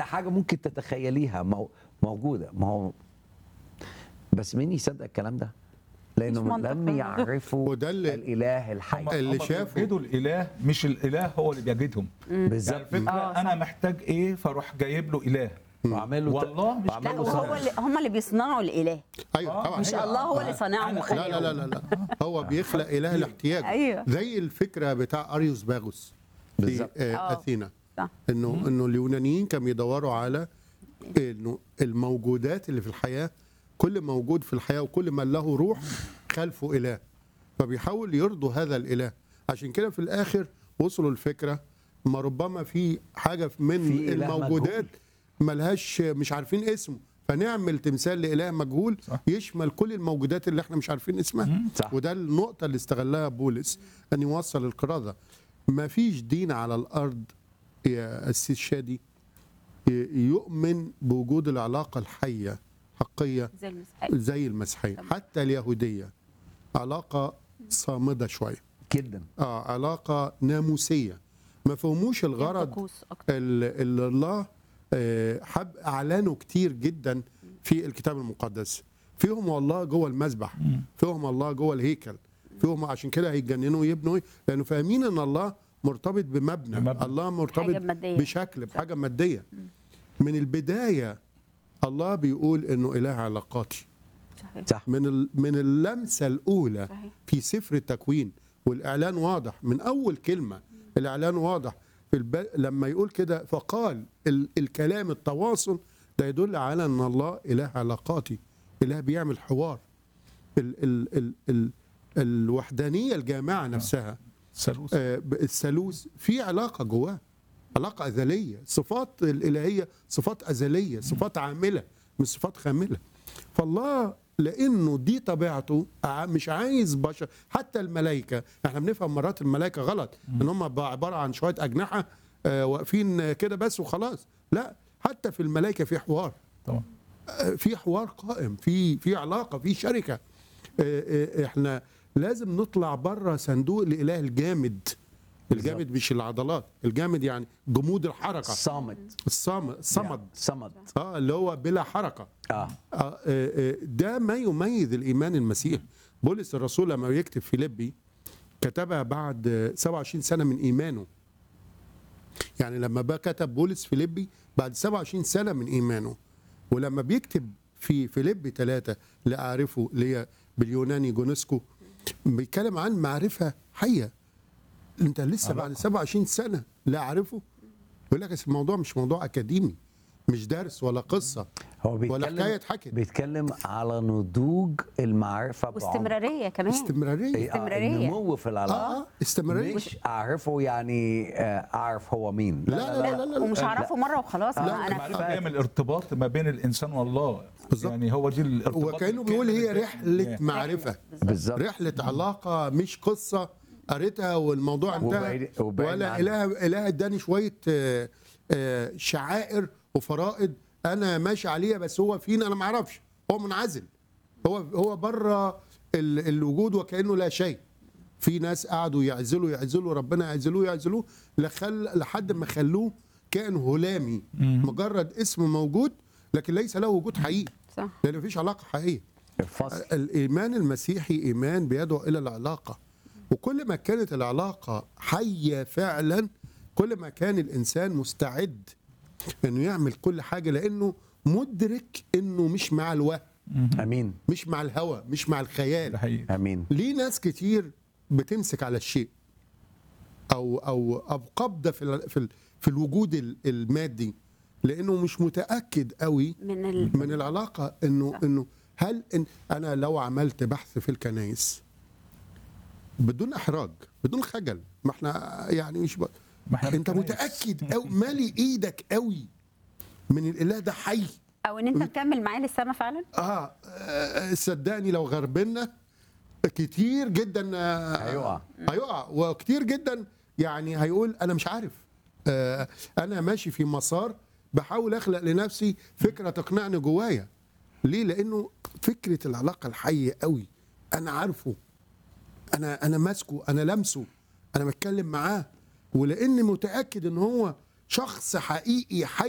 حاجه ممكن تتخيليها مو- موجوده ما هو بس مين يصدق الكلام ده لانه مش منطق. لم يعرفوا وده اللي- الاله الحي هم اللي هم شافوا- بيجدوا الاله مش الاله هو اللي بيجدهم يعني بالظبط الفكره آه، صح. انا محتاج ايه فاروح جايب له اله واعمل له والله مش واعمل لا له وهو صنم. اللي هم اللي بيصنعوا الاله ايوه آه، طبعا مش هي- الله هو اللي صانعهم أنا- وخلقهم لا لا لا لا لا هو بيخلق اله الاحتياج أيوه. زي الفكره بتاع اريوس باغوس في بالظبط. آه، آه. اثينا صح. انه انه اليونانيين كانوا بيدوروا على انه الموجودات اللي في الحياه كل موجود في الحياه وكل من له روح خلفه اله فبيحاول يرضوا هذا الاله عشان كده في الاخر وصلوا الفكره ما ربما في حاجه من في إله الموجودات ملهاش مش عارفين اسمه فنعمل تمثال لاله مجهول صح. يشمل كل الموجودات اللي احنا مش عارفين اسمها صح. وده النقطه اللي استغلها بولس ان يوصل القراءه ما فيش دين على الارض يا السيد شادي ي- يؤمن بوجود العلاقه الحيه حقيه زي المسيحية زي المسيحيه حتى اليهوديه علاقه صامده شويه جدا اه علاقه ناموسيه ما فهموش الغرض طقوس أكتر. ال- اللي الله آه، حب اعلنه كتير جدا في الكتاب المقدس فيهم الله جوه المذبح فيهم الله جوه الهيكل فيهم عشان كده هيتجننوا ويبنوا إيه؟ لانه فاهمين ان الله مرتبط بمبنى, بمبنى. الله مرتبط حاجة مادية. بشكل بحاجه ماديه من البدايه الله بيقول انه اله علاقاتي صحيح صح من ال- من اللمسه الاولى صحيح. في سفر التكوين والاعلان واضح من اول كلمه الاعلان واضح في الب... لما يقول كده فقال ال... الكلام التواصل ده يدل على ان الله اله علاقاتي اله بيعمل حوار ال... ال... ال... ال... الوحدانيه الجامعه نفسها ثالوث آه، ب- الثالوث في علاقه جواه علاقه ازليه صفات الالهيه صفات ازليه صفات عامله مش صفات خامله فالله لانه دي طبيعته ع- مش عايز بشر حتى الملائكه احنا بنفهم مرات الملائكه غلط ان هم ب- عباره عن شويه اجنحه آه، واقفين كده بس وخلاص لا حتى في الملائكه في حوار طبعا في حوار قائم في في علاقه في شركه آه، آه، احنا لازم نطلع بره صندوق الاله الجامد الجامد مش العضلات الجامد يعني جمود الحركه صامت الصامد الصمد صمد اه اللي هو بلا حركه اه آه، آه، آه، ده ما يميز الايمان المسيحي بولس الرسول لما يكتب فيليبي كتبها بعد آه، 27 سنه من ايمانه يعني لما بقى كتب بولس فيليبي بعد 27 سنه من ايمانه ولما بيكتب في فيليبي ثلاثة لا أعرفه اللي هي باليوناني جونسكو بيتكلم عن معرفة حية أنت لسه بعد 27 سنة لا أعرفه يقول لك أصل الموضوع مش موضوع أكاديمي مش درس ولا قصة هو ولا بيتكلم حكاية اتحكت بيتكلم على نضوج المعرفة بعمق. واستمرارية كمان استمرارية إيه، آه، استمرارية. النمو في العلاقة اه اه استمرارية مش اعرفه يعني آه، اعرف هو مين لا لا لا لا, لا, ومش هعرفه مرة وخلاص لا، ما المعرفه أنا هي من الارتباط ما بين الانسان والله بالظبط. يعني هو دي الارتباط وكانه بيقول هي الكامل رحلة بين- معرفة بالظبط رحلة علاقة مش قصة قريتها والموضوع انتهى وبعيد- وبعيد ولا عنها. إله إله اداني شوية آه، آه، شعائر وفرائض أنا ماشي عليها بس هو فين أنا ما أعرفش هو منعزل هو هو بره ال- الوجود وكأنه لا شيء في ناس قعدوا يعزلوا يعزلوا ربنا يعزلوه يعزلوه لخل لحد ما خلوه كائن هلامي مجرد اسم موجود لكن ليس له وجود حقيقي صح لأن مفيش علاقة حقيقية الفصل الإيمان المسيحي إيمان بيدعو إلى العلاقة وكل ما كانت العلاقة حية فعلا كل ما كان الإنسان مستعد إنه يعمل كل حاجة لأنه مدرك إنه مش مع الوهم امين مش مع الهوى مش مع الخيال ده حقيقي امين ليه ناس كتير بتمسك على الشيء او او او قبضه في ال- في ال- في الوجود ال- المادي لانه مش متاكد قوي من ال... من العلاقه انه انه هل إن انا لو عملت بحث في الكنائس بدون احراج بدون خجل ما احنا يعني مش ب... ما احنا انت بالكنائس. متاكد او مالي ايدك قوي من الاله ده حي أو إن أنت مكمل معاه للسما فعلا اه آه، صدقني لو غربنا كتير جدا آه، هيقع. هيقع وكتير جدا يعني هيقول انا مش عارف آه، انا ماشي في مسار بحاول اخلق لنفسي فكره تقنعني جوايا ليه لانه فكره العلاقه الحيه قوي انا عارفه انا انا ماسكه انا لمسه انا بتكلم معاه ولاني متاكد ان هو شخص حقيقي حي